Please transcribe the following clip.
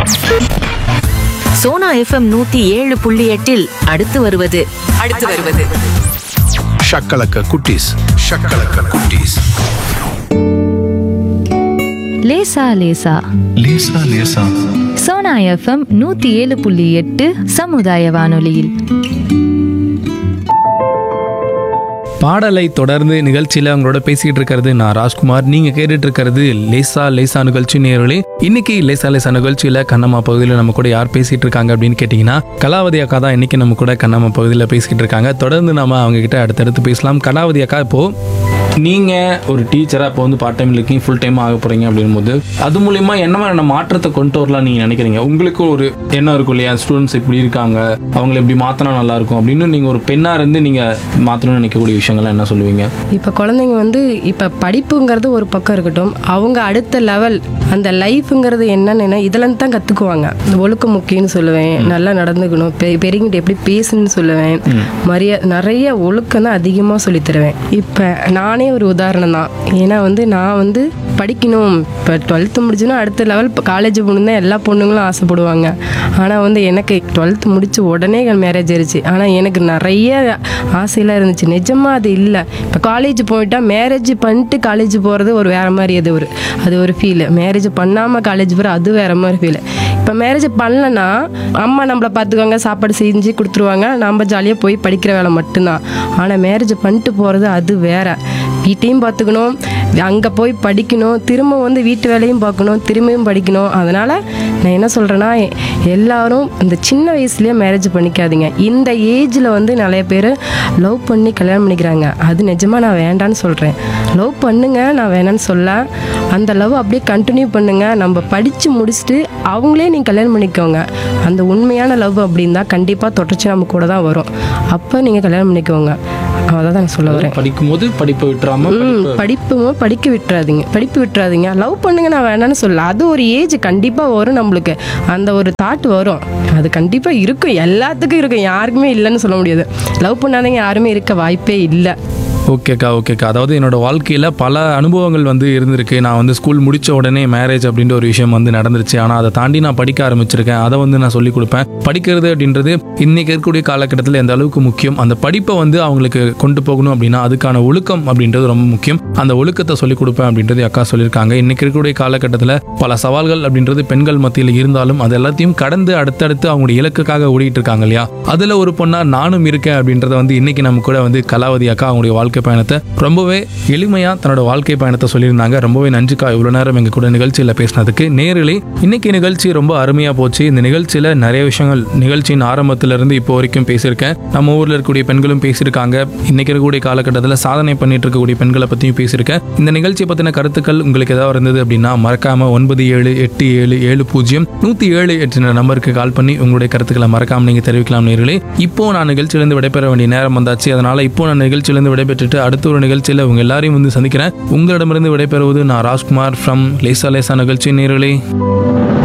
Sona FM நூத்தி ஏழு புள்ளி எட்டில் அடுத்து வருவது அடுத்து வருவது ஷக்கலக்க குட்டீஸ் ஷக்கலக்க குட்டீஸ் லேசா லேசா லேசா லேசா சோனா எஃப்எம் நூத்தி ஏழு புள்ளி எட்டு சமுதாய வானொலியில் பாடலை தொடர்ந்து நிகழ்ச்சியில் அவங்களோட பேசிக்கிட்டு இருக்கிறது நான் ராஜ்குமார் நீங்க கேட்டுட்டு இருக்கிறது லேசா லேசா நிகழ்ச்சி நேர்களே இன்னைக்கு லேசா லேசா நிகழ்ச்சியில கண்ணம்மா பகுதியில் நம்ம கூட யார் பேசிட்டு இருக்காங்க அப்படின்னு கேட்டிங்கன்னா கலாவதி அக்கா தான் இன்னைக்கு நம்ம கூட கண்ணம்மா பகுதியில் பேசிக்கிட்டு இருக்காங்க தொடர்ந்து நாம அவங்க கிட்ட அடுத்தடுத்து பேசலாம் கலாவதி அக்கா இப்போ நீங்க ஒரு டீச்சரா இப்போ வந்து பார்ட் டைம் இருக்கீங்க ஃபுல் டைம் ஆக போறீங்க அப்படின்போது அது மூலியமா என்ன மாதிரியான மாற்றத்தை கொண்டு வரலாம் நீங்க நினைக்கிறீங்க உங்களுக்கு ஒரு எண்ணம் இருக்கும் இல்லையா ஸ்டூடெண்ட்ஸ் இப்படி இருக்காங்க அவங்களை இப்படி மாத்தினா நல்லா இருக்கும் அப்படின்னு நீங்க ஒரு பெண்ணா இருந்து நீங்க மாத்தணும்னு நினைக்கக்கூடிய விஷயங்கள்லாம் என்ன சொல்லுவீங்க இப்போ குழந்தைங்க வந்து இப்போ படிப்புங்கிறது ஒரு பக்கம் இருக்கட்டும் அவங்க அடுத்த லெவல் அந்த லைஃப்ங்கிறது என்னன்னு இதுலேருந்து தான் கற்றுக்குவாங்க இந்த ஒழுக்கம் முக்கியம்னு சொல்லுவேன் நல்லா நடந்துக்கணும் பெ பெரியங்கிட்ட எப்படி பேசணும்னு சொல்லுவேன் மரியா நிறைய ஒழுக்கம் தான் அதிகமாக சொல்லித் தருவேன் இப்போ நானே ஒரு உதாரணம் தான் ஏன்னா வந்து நான் வந்து படிக்கணும் இப்போ டுவெல்த்து முடிச்சுன்னா அடுத்த லெவல் இப்போ காலேஜ் போகணும் தான் எல்லா பொண்ணுங்களும் ஆசைப்படுவாங்க ஆனால் வந்து எனக்கு டுவெல்த்து முடிச்சு உடனே மேரேஜ் ஆயிடுச்சு ஆனால் எனக்கு நிறைய ஆசையெல்லாம் இருந்துச்சு நிஜமாக அது இல்லை இப்போ காலேஜ் போயிட்டா மேரேஜ் பண்ணிட்டு காலேஜ் போகிறது ஒரு வேற மாதிரி அது ஒரு அது ஒரு ஃபீல் மேரேஜ் பண்ணாமல் காலேஜ் போகிற அது வேற மாதிரி ஃபீல் இப்போ மேரேஜ் பண்ணலன்னா அம்மா நம்மளை பார்த்துக்குவாங்க சாப்பாடு செஞ்சு கொடுத்துருவாங்க நம்ம ஜாலியாக போய் படிக்கிற வேலை மட்டும்தான் ஆனால் மேரேஜ் பண்ணிட்டு போகிறது அது வேற வீட்டையும் பார்த்துக்கணும் அங்கே போய் படிக்கணும் திரும்ப வந்து வீட்டு வேலையும் பார்க்கணும் திரும்பியும் படிக்கணும் அதனால் நான் என்ன சொல்கிறேன்னா எல்லாரும் இந்த சின்ன வயசுலேயே மேரேஜ் பண்ணிக்காதீங்க இந்த ஏஜில் வந்து நிறைய பேர் லவ் பண்ணி கல்யாணம் பண்ணிக்கிறாங்க அது நிஜமாக நான் வேண்டான்னு சொல்கிறேன் லவ் பண்ணுங்க நான் வேணான்னு சொல்ல அந்த லவ் அப்படியே கண்டினியூ பண்ணுங்க நம்ம படித்து முடிச்சுட்டு அவங்களே நீங்கள் கல்யாணம் பண்ணிக்கோங்க அந்த உண்மையான லவ் அப்படின்னா கண்டிப்பாக தொடர்ச்சி நம்ம கூட தான் வரும் அப்போ நீங்கள் கல்யாணம் பண்ணிக்கோங்க அதான் நான் சொல்ல வரேன் படிக்கும்போது படிப்பை விட்டுறாம ம் படிப்பை- படிப்பும் படிக்க விட்டுறாதீங்க படிப்பு விட்டுறாதீங்க லவ் பண்ணுங்க நான் வேணான்னு சொல்ல அது ஒரு ஏஜ் கண்டிப்பாக வரும் நம்மளுக்கு அந்த ஒரு தாட் வரும் அது கண்டிப்பாக இருக்கும் எல்லாத்துக்கும் இருக்கும் யாருக்குமே இல்லைன்னு சொல்ல முடியாது லவ் பண்ணாதீங்க யாருமே இருக்க வாய்ப்பே இல்லை ஓகேக்கா ஓகேக்கா அதாவது என்னோட வாழ்க்கையில் பல அனுபவங்கள் வந்து இருந்திருக்கு நான் வந்து ஸ்கூல் முடிச்ச உடனே மேரேஜ் அப்படின்ற ஒரு விஷயம் வந்து நடந்துருச்சு ஆனால் அதை தாண்டி நான் படிக்க ஆரம்பிச்சிருக்கேன் அதை வந்து நான் சொல்லிக் கொடுப்பேன் படிக்கிறது அப்படின்றது இன்னைக்கு இருக்கக்கூடிய காலகட்டத்தில் எந்த அளவுக்கு முக்கியம் அந்த படிப்பை வந்து அவங்களுக்கு கொண்டு போகணும் அப்படின்னா அதுக்கான ஒழுக்கம் அப்படின்றது ரொம்ப முக்கியம் அந்த ஒழுக்கத்தை சொல்லிக் கொடுப்பேன் அப்படின்றது அக்கா சொல்லியிருக்காங்க இன்னைக்கு இருக்கக்கூடிய காலகட்டத்தில் பல சவால்கள் அப்படின்றது பெண்கள் மத்தியில் இருந்தாலும் அது எல்லாத்தையும் கடந்து அடுத்தடுத்து அவங்களுடைய இலக்குக்காக ஓடிட்டு இருக்காங்க இல்லையா அதில் ஒரு பொண்ணா நானும் இருக்கேன் அப்படின்றத வந்து இன்னைக்கு நம்ம கூட வந்து கலாவதி அக்கா அவங்களுடைய வாழ்க்கை பயணத்தை ரொம்பவே எளிமையா தன்னோட வாழ்க்கை பயணத்தை சொல்லியிருந்தாங்க ரொம்பவே நன்றிக்கா இவ்வளவு நேரம் எங்க கூட நிகழ்ச்சியில பேசினதுக்கு நேரிலே இன்னைக்கு நிகழ்ச்சி ரொம்ப அருமையா போச்சு இந்த நிகழ்ச்சியில நிறைய விஷயங்கள் நிகழ்ச்சியின் ஆரம்பத்துல இருந்து இப்போ வரைக்கும் பேசியிருக்கேன் நம்ம ஊர்ல இருக்கக்கூடிய பெண்களும் பேசியிருக்காங்க இன்னைக்கு இருக்கக்கூடிய காலகட்டத்தில் சாதனை பண்ணிட்டு இருக்கக்கூடிய பெண்களை பத்தியும் பேசியிருக்கேன் இந்த நிகழ்ச்சியை பத்தின கருத்துக்கள் உங்களுக்கு ஏதாவது இருந்தது அப்படின்னா மறக்காம ஒன்பது ஏழு எட்டு ஏழு ஏழு பூஜ்ஜியம் நூத்தி ஏழு எட்டு நம்பருக்கு கால் பண்ணி உங்களுடைய கருத்துக்களை மறக்காம நீங்க தெரிவிக்கலாம் நேர்களே இப்போ நான் நிகழ்ச்சியிலிருந்து விடைபெற வேண்டிய நேரம் வந்தாச்சு அதனால இப்போ நான் நிகழ்ச்சியிலிருந்து விடைபெற்றுட்டு அடுத்த ஒரு நிகழ்ச்சியில உங்க எல்லாரையும் வந்து சந்திக்கிறேன் உங்களிடமிருந்து விடைபெறுவது நான் ராஜ்குமார் ஃப்ரம் லேசா லேசா நிகழ்ச்சி நேர்களே